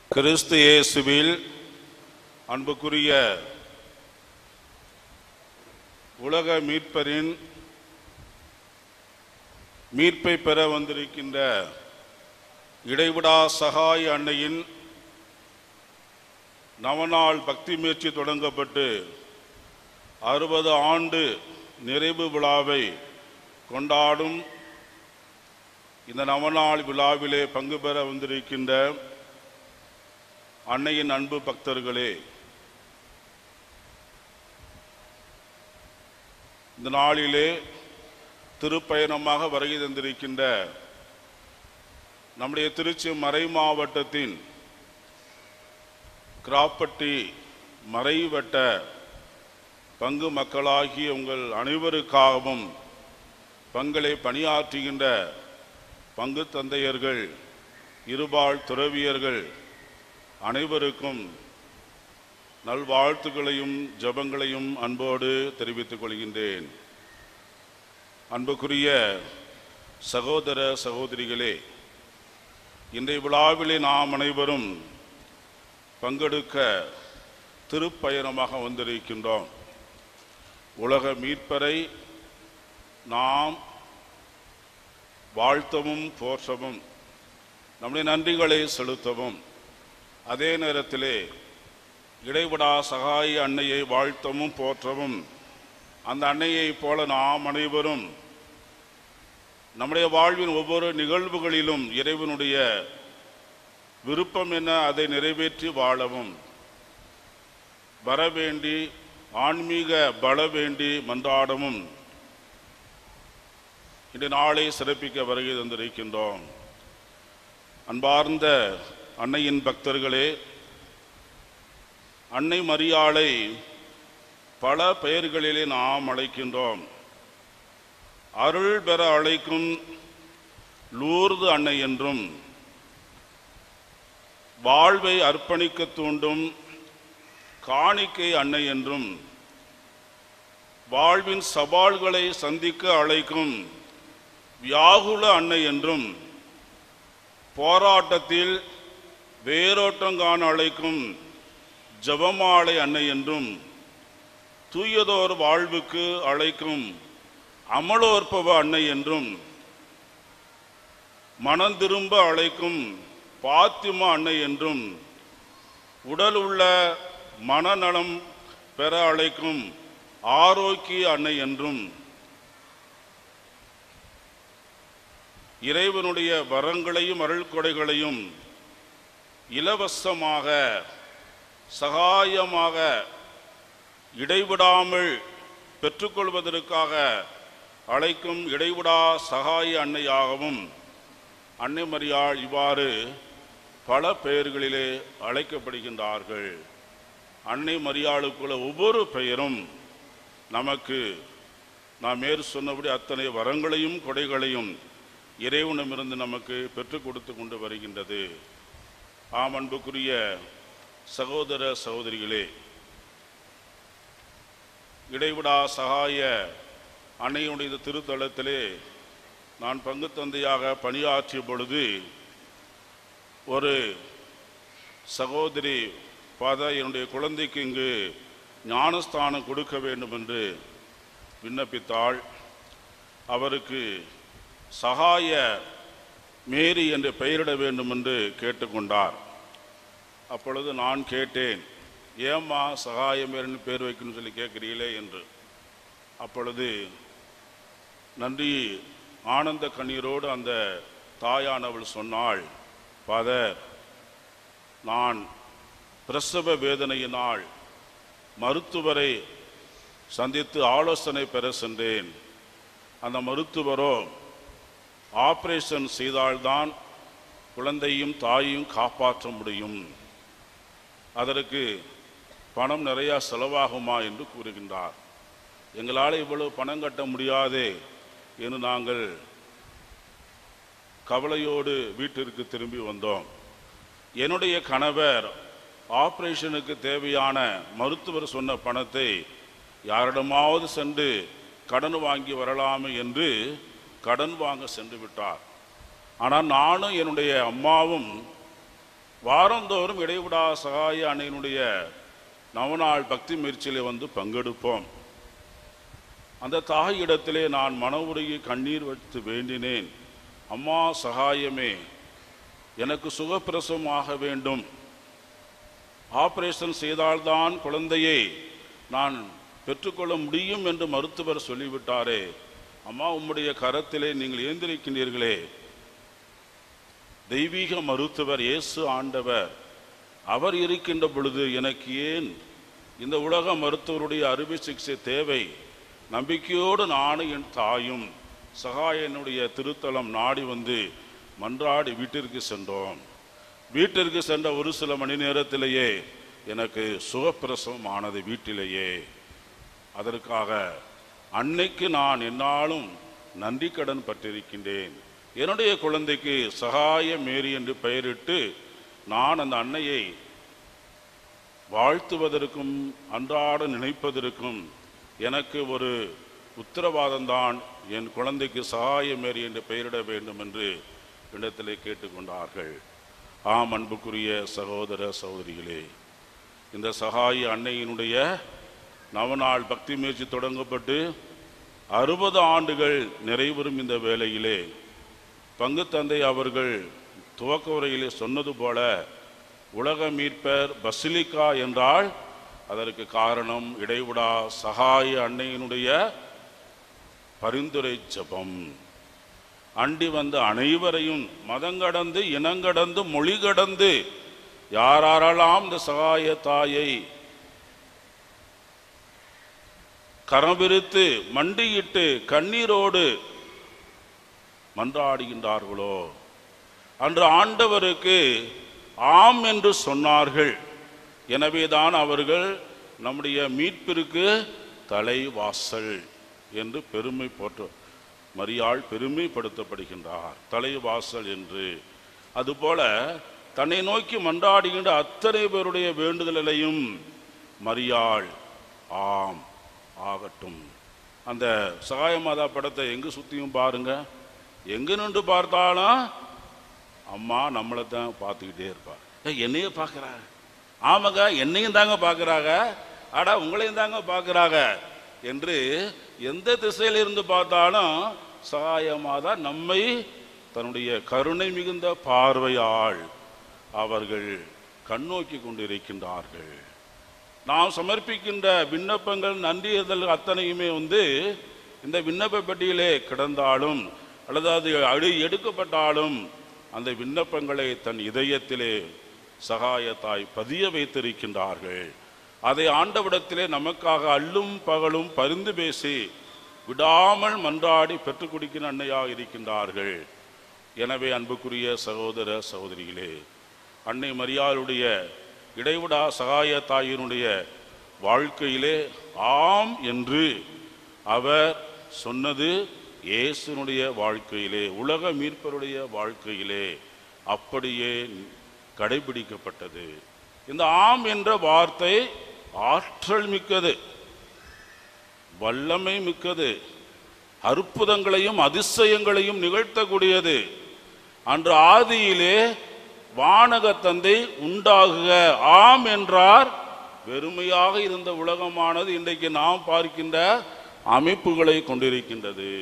கிறிஸ்து இயேசுவில் அன்புக்குரிய உலக மீட்பரின் மீட்பை பெற வந்திருக்கின்ற இடைவிடா சகாய அன்னையின் நவநாள் பக்தி முயற்சி தொடங்கப்பட்டு அறுபது ஆண்டு நிறைவு விழாவை கொண்டாடும் இந்த நவநாள் விழாவிலே பங்கு பெற வந்திருக்கின்ற அன்னையின் அன்பு பக்தர்களே இந்த நாளிலே திருப்பயணமாக வருகை தந்திருக்கின்ற நம்முடைய திருச்சி மறை மாவட்டத்தின் கிராப்பட்டி மறைவட்ட பங்கு மக்களாகிய உங்கள் அனைவருக்காகவும் பங்களை பணியாற்றுகின்ற பங்கு தந்தையர்கள் இருபால் துறவியர்கள் அனைவருக்கும் நல்வாழ்த்துக்களையும் ஜெபங்களையும் அன்போடு தெரிவித்துக் கொள்கின்றேன் அன்புக்குரிய சகோதர சகோதரிகளே இன்றைய விழாவிலே நாம் அனைவரும் பங்கெடுக்க திருப்பயணமாக வந்திருக்கின்றோம் உலக மீட்பரை நாம் வாழ்த்தவும் போற்றவும் நம்முடைய நன்றிகளை செலுத்தவும் அதே நேரத்திலே இடைவிடா சகாய அன்னையை வாழ்த்தவும் போற்றவும் அந்த அன்னையைப் போல நாம் அனைவரும் நம்முடைய வாழ்வின் ஒவ்வொரு நிகழ்வுகளிலும் இறைவனுடைய விருப்பம் என அதை நிறைவேற்றி வாழவும் வரவேண்டி ஆன்மீக பல வேண்டி மன்றாடவும் இன்று நாளை சிறப்பிக்க வருகை தந்திருக்கின்றோம் அன்பார்ந்த அன்னையின் பக்தர்களே அன்னை மரியாளை பல பெயர்களிலே நாம் அழைக்கின்றோம் அருள் பெற அழைக்கும் லூர்து அன்னை என்றும் வாழ்வை அர்ப்பணிக்க தூண்டும் காணிக்கை அன்னை என்றும் வாழ்வின் சவால்களை சந்திக்க அழைக்கும் வியாகுல அன்னை என்றும் போராட்டத்தில் வேரோட்டம் காண அழைக்கும் ஜபமாலை அன்னை என்றும் தூயதோர் வாழ்வுக்கு அழைக்கும் அமலோற்பவ அன்னை என்றும் மனம் திரும்ப அழைக்கும் பாத்திமா அன்னை என்றும் உடல் உள்ள மனநலம் பெற அழைக்கும் ஆரோக்கிய அன்னை என்றும் இறைவனுடைய வரங்களையும் அருள் கொடைகளையும் இலவசமாக சகாயமாக இடைவிடாமல் பெற்றுக்கொள்வதற்காக அழைக்கும் இடைவிடா சகாய அன்னையாகவும் அன்னை மரியாள் இவ்வாறு பல பெயர்களிலே அழைக்கப்படுகின்றார்கள் அன்னை மரியாளுக்குள்ள ஒவ்வொரு பெயரும் நமக்கு நாம் மேற் சொன்னபடி அத்தனை வரங்களையும் கொடைகளையும் இறைவனமிருந்து நமக்கு பெற்றுக் கொடுத்து கொண்டு வருகின்றது ஆம் அன்புக்குரிய சகோதர சகோதரிகளே இடைவிடா சகாய அன்னையுடைய இந்த திருத்தலத்திலே நான் பங்கு தந்தையாக பணியாற்றிய பொழுது ஒரு சகோதரி பாதா என்னுடைய குழந்தைக்கு இங்கு ஞானஸ்தானம் கொடுக்க வேண்டும் என்று விண்ணப்பித்தாள் அவருக்கு சகாய மேரி என்று பெயரிட வேண்டும் என்று கேட்டுக்கொண்டார் அப்பொழுது நான் கேட்டேன் ஏம்மா சகாய மேரின்னு பேர் வைக்கணும்னு சொல்லி கேட்குறீங்களே என்று அப்பொழுது நன்றி ஆனந்த கண்ணீரோடு அந்த தாயானவள் சொன்னாள் ஃபாதர் நான் பிரசவ வேதனையினால் மருத்துவரை சந்தித்து ஆலோசனை பெற சென்றேன் அந்த மருத்துவரோ ஆபரேஷன் செய்தால்தான் குழந்தையும் தாயையும் காப்பாற்ற முடியும் அதற்கு பணம் நிறையா செலவாகுமா என்று கூறுகின்றார் எங்களால் இவ்வளவு பணம் கட்ட முடியாதே என்று நாங்கள் கவலையோடு வீட்டிற்கு திரும்பி வந்தோம் என்னுடைய கணவர் ஆபரேஷனுக்கு தேவையான மருத்துவர் சொன்ன பணத்தை யாரிடமாவது சென்று கடன் வாங்கி வரலாமே என்று கடன் வாங்க சென்று விட்டார் ஆனால் நானும் என்னுடைய அம்மாவும் வாரந்தோறும் இடைவிடா சகாய அன்னையினுடைய நவநாள் பக்தி முயற்சியிலே வந்து பங்கெடுப்போம் அந்த தாயிடத்திலே நான் மன உருகி கண்ணீர் வைத்து வேண்டினேன் அம்மா சகாயமே எனக்கு சுகப்பிரசவமாக வேண்டும் ஆபரேஷன் செய்தால்தான் குழந்தையை நான் பெற்றுக்கொள்ள முடியும் என்று மருத்துவர் சொல்லிவிட்டாரே அம்மா உம்முடைய கரத்திலே நீங்கள் ஏந்திருக்கின்றீர்களே தெய்வீக மருத்துவர் இயேசு ஆண்டவர் அவர் இருக்கின்ற பொழுது எனக்கு ஏன் இந்த உலக மருத்துவருடைய அறுவை சிகிச்சை தேவை நம்பிக்கையோடு நானும் என் தாயும் சகாயனுடைய திருத்தலம் நாடி வந்து மன்றாடி வீட்டிற்கு சென்றோம் வீட்டிற்கு சென்ற ஒரு சில மணி நேரத்திலேயே எனக்கு சுகப்பிரசவம் ஆனது வீட்டிலேயே அதற்காக அன்னைக்கு நான் என்னாலும் நன்றி கடன் பட்டிருக்கின்றேன் என்னுடைய குழந்தைக்கு சகாய மேரி என்று பெயரிட்டு நான் அந்த அன்னையை வாழ்த்துவதற்கும் அன்றாட நினைப்பதற்கும் எனக்கு ஒரு உத்தரவாதம்தான் என் குழந்தைக்கு சகாய மேரி என்று பெயரிட வேண்டும் என்று இடத்திலே கேட்டுக்கொண்டார்கள் ஆம் அன்புக்குரிய சகோதர சகோதரிகளே இந்த சகாய அன்னையினுடைய நவநாள் பக்தி முயற்சி தொடங்கப்பட்டு அறுபது ஆண்டுகள் நிறைவரும் இந்த வேளையிலே பங்கு தந்தை அவர்கள் துவக்க உரையிலே சொன்னது போல உலக மீட்பர் பசிலிக்கா என்றால் அதற்கு காரணம் இடைவிடா சகாய அன்னையினுடைய பரிந்துரை ஜெபம் அண்டி வந்த அனைவரையும் மதங்கடந்து இனங்கடந்து மொழி கடந்து யாரெல்லாம் இந்த சகாய தாயை கரம் விரித்து மண்டியிட்டு கண்ணீரோடு மன்றாடுகின்றார்களோ அன்று ஆண்டவருக்கு ஆம் என்று சொன்னார்கள் எனவேதான் அவர்கள் நம்முடைய மீட்பிற்கு தலைவாசல் என்று பெருமை போற்று மரியாள் பெருமைப்படுத்தப்படுகின்றார் தலைவாசல் என்று அதுபோல தன்னை நோக்கி மன்றாடுகின்ற அத்தனை பேருடைய வேண்டுதலையும் மரியாள் ஆம் ஆகட்டும் அந்த சகாய மாதா படத்தை எங்கே சுற்றியும் பாருங்க எங்கே நின்று பார்த்தாலும் அம்மா நம்மளை தான் பார்த்துக்கிட்டே இருப்பா ஏ என்னையே பார்க்குறாங்க ஆமாங்க என்னையும் தாங்க பார்க்குறாங்க அடா உங்களையும் தாங்க பார்க்குறாங்க என்று எந்த திசையில இருந்து பார்த்தாலும் சகாயமாக நம்மை தன்னுடைய கருணை மிகுந்த பார்வையால் அவர்கள் கண்ணோக்கி கொண்டிருக்கின்றார்கள் நாம் சமர்ப்பிக்கின்ற விண்ணப்பங்கள் நன்றியதல் அத்தனையுமே வந்து இந்த விண்ணப்ப பெட்டியிலே கிடந்தாலும் அல்லது அது அழு எடுக்கப்பட்டாலும் அந்த விண்ணப்பங்களை தன் இதயத்திலே சகாயத்தாய் பதிய வைத்திருக்கின்றார்கள் அதை ஆண்டவிடத்திலே நமக்காக அல்லும் பகலும் பரிந்து பேசி விடாமல் மன்றாடி பெற்றுக் கொடுக்கிற அன்னையாக இருக்கின்றார்கள் எனவே அன்புக்குரிய சகோதர சகோதரிகளே அன்னை மரியாளுடைய இடைவிடா சகாய தாயினுடைய வாழ்க்கையிலே ஆம் என்று அவர் சொன்னது இயேசுனுடைய வாழ்க்கையிலே உலக மீட்பருடைய வாழ்க்கையிலே அப்படியே கடைபிடிக்கப்பட்டது இந்த ஆம் என்ற வார்த்தை ஆற்றல் மிக்கது வல்லமை மிக்கது அற்புதங்களையும் அதிசயங்களையும் நிகழ்த்தக்கூடியது அன்று ஆதியிலே வானக தந்தை உண்டாகுக ஆம் என்றார் வெறுமையாக இருந்த உலகமானது இன்றைக்கு நாம் பார்க்கின்ற அமைப்புகளை கொண்டிருக்கின்றது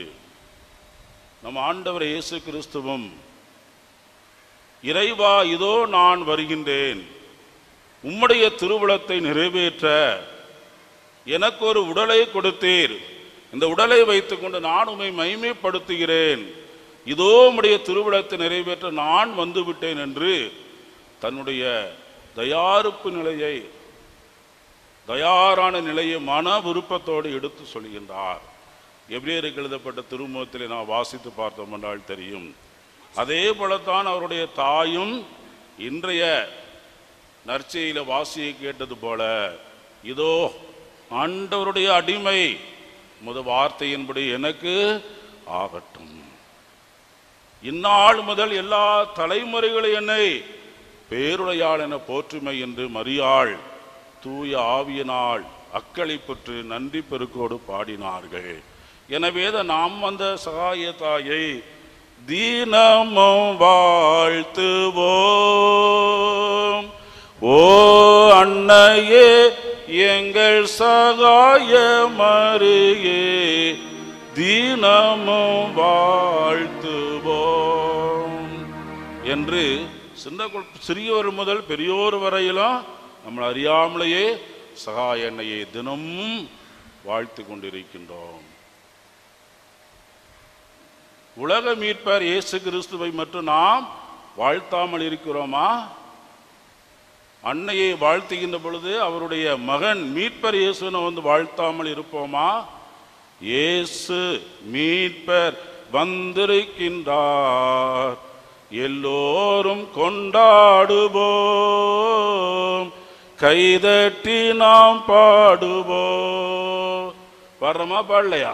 நம் ஆண்டவர் இயேசு கிறிஸ்துவும் இறைவா இதோ நான் வருகின்றேன் உம்முடைய திருவுளத்தை நிறைவேற்ற எனக்கு ஒரு உடலை கொடுத்தீர் இந்த உடலை வைத்துக்கொண்டு நான் உம்மை மைமைப்படுத்துகிறேன் இதோ உம்முடைய திருவிழத்தை நிறைவேற்ற நான் வந்து விட்டேன் என்று தன்னுடைய தயாரிப்பு நிலையை தயாரான நிலையை மன விருப்பத்தோடு எடுத்து சொல்கின்றார் எவ்ரியருக்கு எழுதப்பட்ட திருமுகத்திலே நான் வாசித்து பார்த்தோம் என்றால் தெரியும் அதே போலத்தான் அவருடைய தாயும் இன்றைய நற்செய்தியில வாசியை கேட்டது போல இதோ ஆண்டவருடைய அடிமை முத வார்த்தையின்படி எனக்கு ஆகட்டும் இந்நாள் முதல் எல்லா தலைமுறைகளும் என்னை பேருடையாள் என போற்றுமை என்று மரியாள் தூய ஆவியினால் அக்களிப்புற்று நன்றி பெருக்கோடு பாடினார்கள் எனவே தான் நாம் அந்த சகாய தாயை தினமும் வாழ்த்துவோம் ஓ அன்னையே எங்கள் சகாய மருகே தினமும் வாழ்த்துவோம் என்று சின்ன கு- சிறியோர் முதல் பெரியோர் வரையிலும் நம்ம அறியாமலேயே சகாய எண்ணெயை தினமும் வாழ்த்து கொண்டிருக்கின்றோம் உலக மீட்பர் இயேசு கிறிஸ்துவை மட்டும் நாம் வாழ்த்தாமல் இருக்கிறோமா அன்னையை வாழ்த்துகின்ற பொழுது அவருடைய மகன் மீட்பர் இயேசுனை வந்து வாழ்த்தாமல் இருப்போமா இயேசு மீட்பர் வந்திருக்கின்றார் எல்லோரும் கொண்டாடுவோம் கைதட்டி நாம் பாடுவோம் வர்றோமா பாடலையா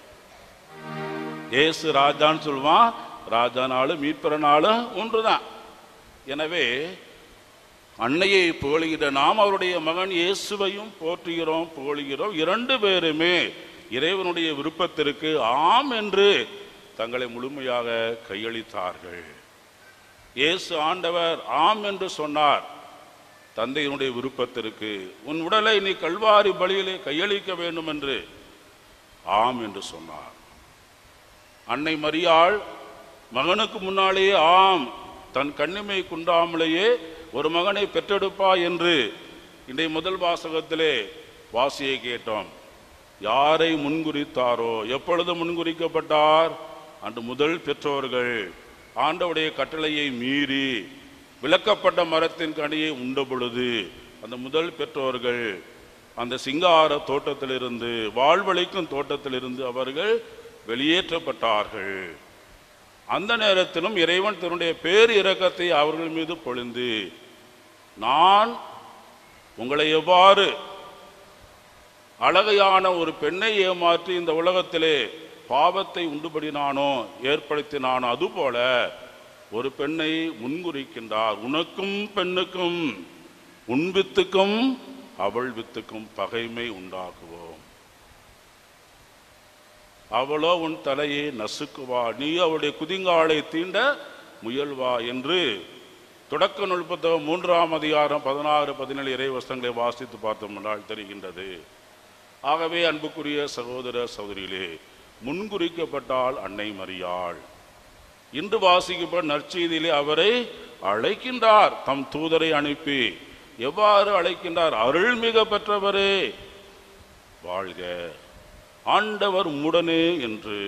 இயேசு ராஜான்னு சொல்லுவான் ராஜானாலும் மீட்பரனாலும் ஒன்றுதான் எனவே அன்னையை புகழுகிற நாம் அவருடைய மகன் இயேசுவையும் போற்றுகிறோம் புகழுகிறோம் இரண்டு பேருமே இறைவனுடைய விருப்பத்திற்கு ஆம் என்று தங்களை முழுமையாக கையளித்தார்கள் இயேசு ஆண்டவர் ஆம் என்று சொன்னார் தந்தையினுடைய விருப்பத்திற்கு உன் உடலை நீ கல்வாரி பலியிலே கையளிக்க வேண்டும் என்று ஆம் என்று சொன்னார் அன்னை மரியாள் மகனுக்கு முன்னாலேயே ஆம் தன் கண்ணிமை குண்டாமலேயே ஒரு மகனை பெற்றெடுப்பா என்று இன்றைய முதல் வாசகத்திலே வாசியை கேட்டோம் யாரை முன்குறித்தாரோ எப்பொழுது முன்குறிக்கப்பட்டார் அன்று முதல் பெற்றோர்கள் ஆண்டவுடைய கட்டளையை மீறி விளக்கப்பட்ட மரத்தின் கனியை உண்ட பொழுது அந்த முதல் பெற்றோர்கள் அந்த சிங்கார தோட்டத்திலிருந்து வாழ்வழிக்கும் தோட்டத்திலிருந்து அவர்கள் வெளியேற்றப்பட்டார்கள் அந்த நேரத்திலும் இறைவன் தன்னுடைய பேர் இரக்கத்தை அவர்கள் மீது பொழிந்து நான் உங்களை எவ்வாறு அழகையான ஒரு பெண்ணை ஏமாற்றி இந்த உலகத்திலே பாவத்தை உண்டுபடினானோ ஏற்படுத்தினானோ அதுபோல ஒரு பெண்ணை முன்குறிக்கின்றார் உனக்கும் பெண்ணுக்கும் உன் வித்துக்கும் அவள் வித்துக்கும் பகைமை உண்டாக்குவோம் அவளோ உன் தலையை நசுக்குவா நீ அவளுடைய குதிங்காலை தீண்ட முயல்வா என்று தொடக்க நூல் புத்தகம் மூன்றாம் அதிகாரம் பதினாறு பதினேழு இறைவசங்களை வாசித்து பார்த்தோம் என்றால் தெரிகின்றது ஆகவே அன்புக்குரிய சகோதர சகோதரிகளே முன்குறிக்கப்பட்டால் அன்னை மரியாள் இன்று வாசிக்கப்பட்ட நற்செய்தியிலே அவரை அழைக்கின்றார் தம் தூதரை அனுப்பி எவ்வாறு அழைக்கின்றார் அருள்மிக பெற்றவரே வாழ்க ஆண்டவர் உம்முடனே என்று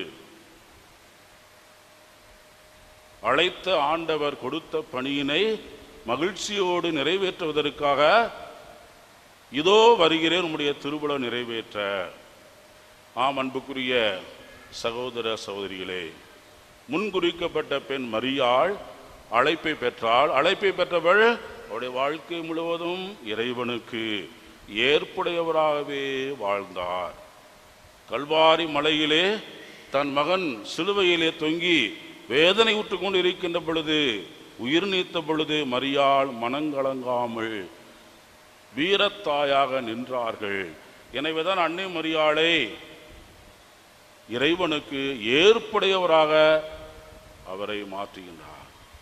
அழைத்த ஆண்டவர் கொடுத்த பணியினை மகிழ்ச்சியோடு நிறைவேற்றுவதற்காக இதோ வருகிறேன் உம்முடைய திருவிழா நிறைவேற்ற ஆம் அன்புக்குரிய சகோதர சகோதரிகளே முன்குறிக்கப்பட்ட பெண் மரியாள் அழைப்பை பெற்றாள் அழைப்பை பெற்றவள் அவருடைய வாழ்க்கை முழுவதும் இறைவனுக்கு ஏற்புடையவராகவே வாழ்ந்தார் கல்வாரி மலையிலே தன் மகன் சிலுவையிலே தொங்கி வேதனை உற்று கொண்டு இருக்கின்ற பொழுது உயிர் நீத்த பொழுது மரியாள் மனங்கலங்காமல் வீரத்தாயாக நின்றார்கள் எனவேதான் அன்னை மரியாளை இறைவனுக்கு ஏற்புடையவராக அவரை மாற்றுகின்றார்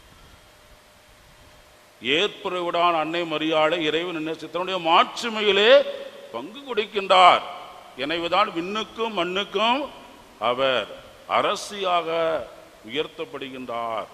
ஏற்புடையுடான் அன்னை மரியாளை இறைவன் என்ன செய்தார்? தன்னுடைய மாட்சிமையிலே பங்கு கொடுக்கின்றார் எனவேதான் விண்ணுக்கும் மண்ணுக்கும் அவர் அரசியாக உயர்த்தப்படுகின்றார்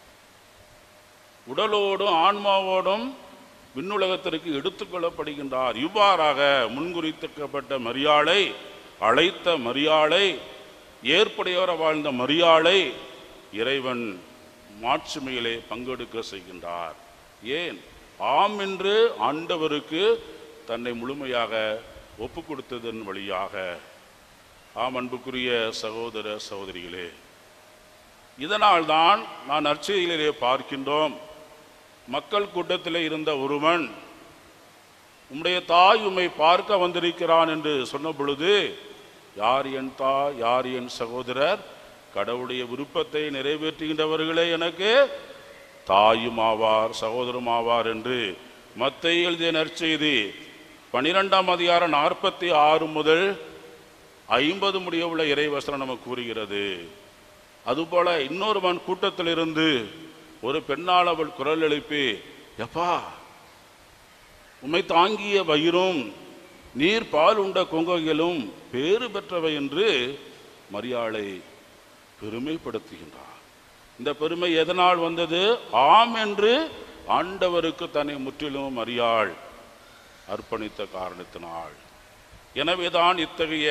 உடலோடும் ஆன்மாவோடும் விண்ணுலகத்திற்கு எடுத்துக்கொள்ளப்படுகின்றார் இவ்வாறாக முன்குறிக்கப்பட்ட மரியாளை அழைத்த மரியாளை ஏற்புடையவர வாழ்ந்த மரியாளை இறைவன் மாட்சிமையிலே பங்கெடுக்க செய்கின்றார் ஏன் ஆம் என்று ஆண்டவருக்கு தன்னை முழுமையாக ஒப்பு கொடுத்ததன் வழியாக ஆம் அன்புக்குரிய சகோதர சகோதரிகளே இதனால்தான் நான் நற்செய்தியிலே பார்க்கின்றோம் மக்கள் கூட்டத்திலே இருந்த ஒருவன் உம்முடைய தாய் உம்மை பார்க்க வந்திருக்கிறான் என்று சொன்ன பொழுது யார் என் தாய் யார் என் சகோதரர் கடவுளுடைய விருப்பத்தை நிறைவேற்றுகின்றவர்களே எனக்கு தாயும் ஆவார் சகோதரும் ஆவார் என்று மத்தை எழுதிய நற்செய்தி பனிரெண்டாம் அதிகாரம் நாற்பத்தி ஆறு முதல் ஐம்பது முடியவுள்ள இறைவசனம் நமக்கு கூறுகிறது அதுபோல இன்னொருவன் கூட்டத்திலிருந்து ஒரு பெண்ணால் அவள் குரல் எழுப்பி எப்பா உம்மை தாங்கிய வயிறும் நீர் பால் உண்ட கொங்கைகளும் பேறு பெற்றவை என்று மரியாளை பெருமைப்படுத்துகின்றார் இந்த பெருமை எதனால் வந்தது ஆம் என்று ஆண்டவருக்கு தன்னை முற்றிலும் மரியாள் அர்ப்பணித்த காரணத்தினால் எனவேதான் இத்தகைய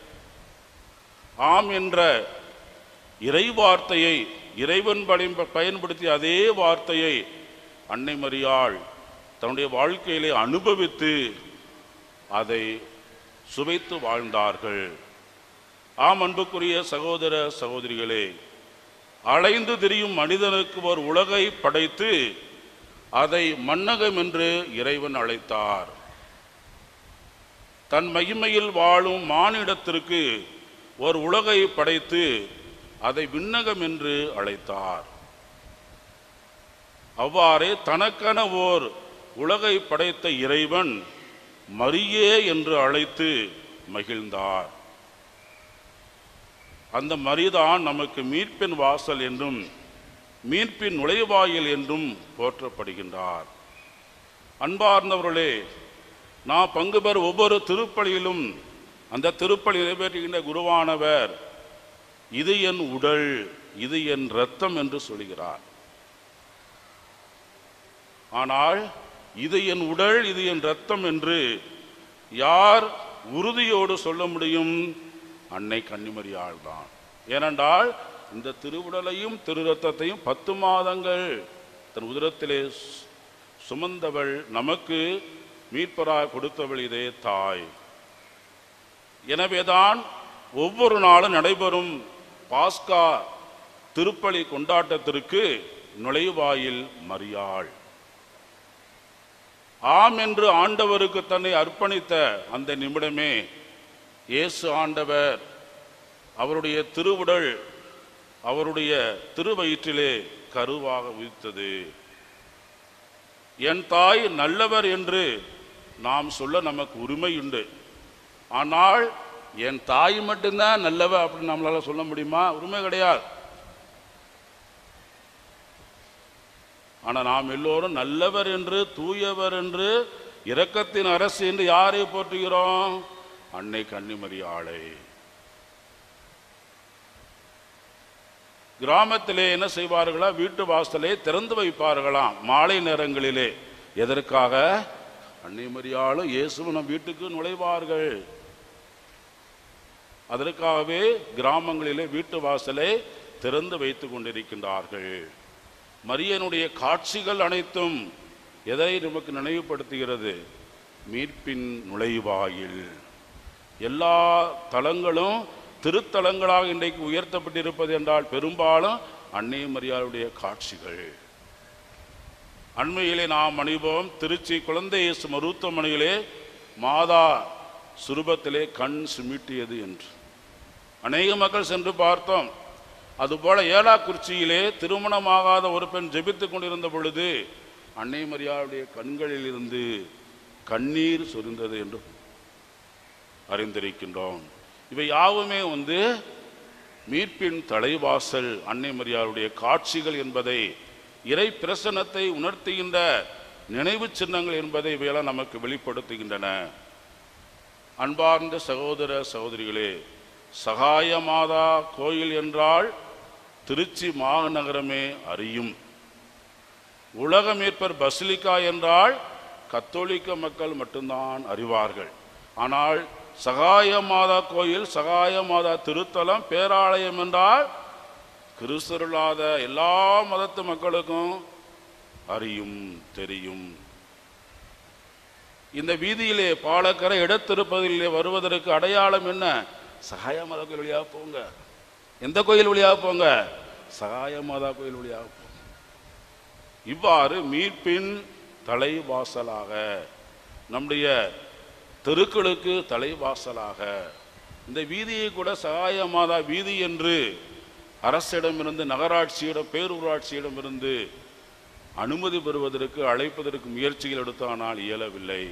ஆம் என்ற இறை வார்த்தையை இறைவன் பலி- பயன்படுத்திய அதே வார்த்தையை அன்னை மரியாள் தன்னுடைய வாழ்க்கையிலே அனுபவித்து அதை சுவைத்து வாழ்ந்தார்கள் ஆம் அன்புக்குரிய சகோதர சகோதரிகளே அலைந்து திரியும் மனிதனுக்கு ஒரு உலகை படைத்து அதை மன்னகம் என்று இறைவன் அழைத்தார் தன் மகிமையில் வாழும் மானிடத்திற்கு ஒரு உலகை படைத்து அதை விண்ணகம் என்று அழைத்தார் அவ்வாறே தனக்கென ஓர் உலகை படைத்த இறைவன் மரியே என்று அழைத்து மகிழ்ந்தார் அந்த மரிதான் நமக்கு மீட்பின் வாசல் என்றும் மீட்பின் நுழைவாயில் என்றும் போற்றப்படுகின்றார் அன்பார்ந்தவர்களே நான் பங்கு பெற ஒவ்வொரு திருப்பலியிலும் அந்த திருப்பலி நிறைவேற்றுகின்ற குருவானவர் இது என் உடல் இது என் இரத்தம் என்று சொல்கிறார் ஆனால் இது என் உடல் இது என் இரத்தம் என்று யார் உறுதியோடு சொல்ல முடியும் அன்னை கன்னிமரியாள் தான் ஏனென்றால் இந்த திருவுடலையும் திரு ரத்தத்தையும் பத்து மாதங்கள் தன் உதரத்திலே சு- சுமந்தவள் நமக்கு மீட்பராய் கொடுத்தவள் இதே தாய் எனவேதான் ஒவ்வொரு நாளும் நடைபெறும் பாஸ்கா திருப்பலி கொண்டாட்டத்திற்கு நுழைவாயில் மரியாள் ஆம் என்று ஆண்டவருக்கு தன்னை அர்ப்பணித்த அந்த நிமிடமே இயேசு ஆண்டவர் அவருடைய திருவுடல் அவருடைய திருவயிற்றிலே கருவாக உதித்தது என் தாய் நல்லவர் என்று நாம் சொல்ல நமக்கு உரிமை உண்டு ஆனால் என் தாய் மட்டும்தான் நல்லவ அப்படின்னு நம்மளால சொல்ல முடியுமா உரிமை கிடையாது ஆனால் நாம் எல்லோரும் நல்லவர் என்று தூயவர் என்று இரக்கத்தின் அரசு என்று யாரை போற்றுகிறோம் அன்னை கன்னிமரியாளை கிராமத்திலே என்ன செய்வார்களா வீட்டு வாசலை திறந்து வைப்பார்களாம் மாலை நேரங்களிலே எதற்காக அன்னை மரியாளும் இயேசுவும் நம் வீட்டுக்கு நுழைவார்கள் அதற்காகவே கிராமங்களிலே வீட்டு வாசலை திறந்து வைத்துக் கொண்டிருக்கின்றார்கள் மரியனுடைய காட்சிகள் அனைத்தும் எதை நமக்கு நினைவுபடுத்துகிறது மீட்பின் நுழைவாயில் எல்லா தலங்களும் திருத்தலங்களாக இன்றைக்கு உயர்த்தப்பட்டிருப்பது என்றால் பெரும்பாலும் அன்னை மரியாளுடைய காட்சிகள் அண்மையிலே நாம் அணிவோம் திருச்சி குழந்தை இயேசு மருத்துவமனையிலே மாதா சுரூபத்திலே கண் சுமிட்டியது என்று அநேக மக்கள் சென்று பார்த்தோம் அதுபோல ஏலாக்குறிச்சியிலே திருமணமாகாத ஒரு பெண் ஜெபித்துக் கொண்டிருந்த பொழுது அன்னை மரியாளுடைய கண்களில் இருந்து கண்ணீர் சொரிந்தது என்று அறிந்திருக்கின்றோம் இவை யாவுமே வந்து மீட்பின் தலைவாசல் அன்னை மரியாளுடைய காட்சிகள் என்பதை இறை பிரசன்னத்தை உணர்த்துகின்ற நினைவு சின்னங்கள் என்பதை இவையெல்லாம் நமக்கு வெளிப்படுத்துகின்றன அன்பார்ந்த சகோதர சகோதரிகளே சகாய மாதா கோயில் என்றால் திருச்சி மாநகரமே அறியும் உலக மீட்பர் பசிலிக்கா என்றால் கத்தோலிக்க மக்கள் மட்டும்தான் அறிவார்கள் ஆனால் சகாய மாதா கோயில் சகாய மாதா திருத்தலம் பேராலயம் என்றால் கிறிஸ்தருளாத எல்லா மதத்து மக்களுக்கும் அறியும் தெரியும் இந்த வீதியிலே பாலக்கரை இடத்திருப்பதிலே வருவதற்கு அடையாளம் என்ன சகாய மாதா கோயில் வழியாக போங்க எந்த கோயில் வழியாக போங்க சகாய மாதா கோயில் வழியாக போங்க இவ்வாறு மீட்பின் தலைவாசலாக நம்முடைய தெருக்களுக்கு தலைவாசலாக இந்த வீதியை கூட சகாய மாதா வீதி என்று அரசிடமிருந்து நகராட்சியிடம் பேரூராட்சியிடமிருந்து அனுமதி பெறுவதற்கு அழைப்பதற்கு முயற்சிகள் எடுத்தானால் இயலவில்லை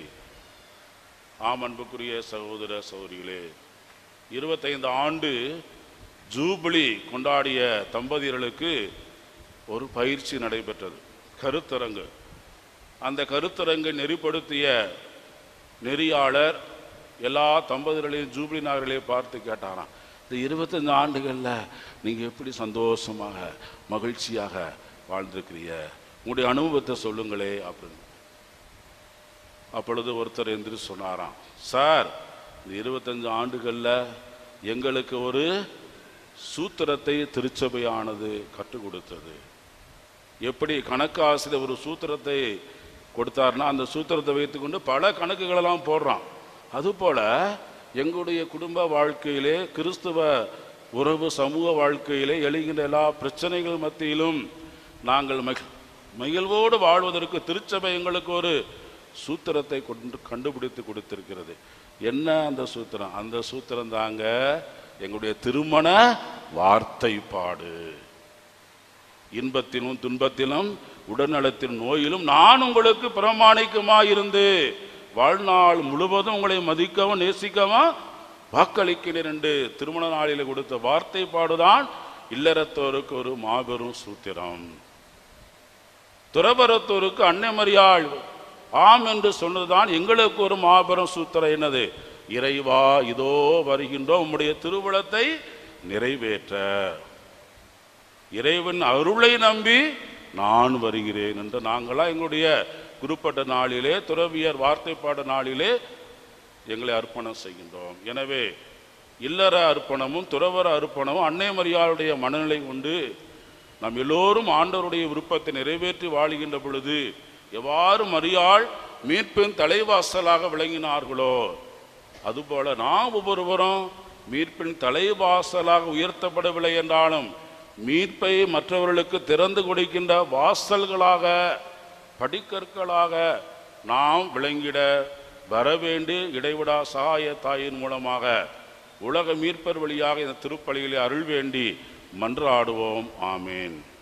ஆம் அன்புக்குரிய சகோதர சகோதரிகளே இருபத்தைந்து ஆண்டு ஜூபிலி கொண்டாடிய தம்பதியர்களுக்கு ஒரு பயிற்சி நடைபெற்றது கருத்தரங்கு அந்த கருத்தரங்கை நெறிப்படுத்திய நெறியாளர் எல்லா தம்பதிகளையும் ஜூபிலி நகர்களையும் பார்த்து கேட்டாராம் இந்த இருபத்தஞ்சு ஆண்டுகளில் நீங்கள் எப்படி சந்தோஷமாக மகிழ்ச்சியாக வாழ்ந்திருக்கிறீங்க உங்களுடைய அனுபவத்தை சொல்லுங்களே அப்படின்னு அப்பொழுது ஒருத்தர் எந்திரிச்சு சொன்னாராம் சார் இந்த இருபத்தஞ்சு ஆண்டுகளில் எங்களுக்கு ஒரு சூத்திரத்தை திருச்சபையானது கற்றுக் கொடுத்தது எப்படி கணக்கு ஆசிரியர் ஒரு சூத்திரத்தை கொடுத்தாருன்னா அந்த சூத்திரத்தை வைத்துக்கொண்டு பல கணக்குகளெல்லாம் போடுறான் அதுபோல எங்களுடைய குடும்ப வாழ்க்கையிலே கிறிஸ்துவ உறவு சமூக வாழ்க்கையிலே எழுகின்ற எல்லா பிரச்சனைகள் மத்தியிலும் நாங்கள் மகி- மகிழ்வோடு வாழ்வதற்கு திருச்சபை எங்களுக்கு ஒரு சூத்திரத்தை கொண்டு கண்டுபிடித்து கொடுத்திருக்கிறது என்ன அந்த சூத்திரம் அந்த சூத்திரம் தாங்க எங்களுடைய திருமண வார்த்தைப்பாடு இன்பத்திலும் துன்பத்திலும் உடல்நலத்தின் நோயிலும் நான் உங்களுக்கு பிரமாணிக்கமா இருந்து வாழ்நாள் முழுவதும் உங்களை மதிக்கவும் நேசிக்கவும் வாக்களிக்கிறேன் என்று திருமண நாளில் கொடுத்த வார்த்தை பாடுதான் இல்லறத்தோருக்கு ஒரு மாபெரும் சூத்திரம் துறவரத்தோருக்கு அன்னைமரியாள் ஆம் என்று சொன்னதுதான் எங்களுக்கு ஒரு மாபெரும் சூத்திரம் என்னது இறைவா இதோ வருகின்றோம் உம்முடைய திருவுளத்தை நிறைவேற்ற இறைவன் அருளை நம்பி நான் வருகிறேன் என்று நாங்களாம் எங்களுடைய குறிப்பிட்ட நாளிலே துறவியர் வார்த்தைப்பாடு நாளிலே எங்களை அர்ப்பணம் செய்கின்றோம் எனவே இல்லற அர்ப்பணமும் துறவர அர்ப்பணமும் அன்னை மரியாளுடைய மனநிலை கொண்டு நாம் எல்லோரும் ஆண்டவருடைய விருப்பத்தை நிறைவேற்றி வாழுகின்ற பொழுது எவ்வாறு மரியாள் மீட்பின் தலைவாசலாக விளங்கினார்களோ அதுபோல நாம் ஒவ்வொருவரும் மீட்பின் தலைவாசலாக உயர்த்தப்படவில்லை என்றாலும் மீட்பை மற்றவர்களுக்கு திறந்து கொடுக்கின்ற வாசல்களாக படிக்கற்களாக நாம் விளங்கிட வரவேண்டி இடைவிடா சகாய தாயின் மூலமாக உலக மீட்பர் வழியாக இந்த திருப்பலியிலே அருள் வேண்டி மன்றாடுவோம் ஆமேன்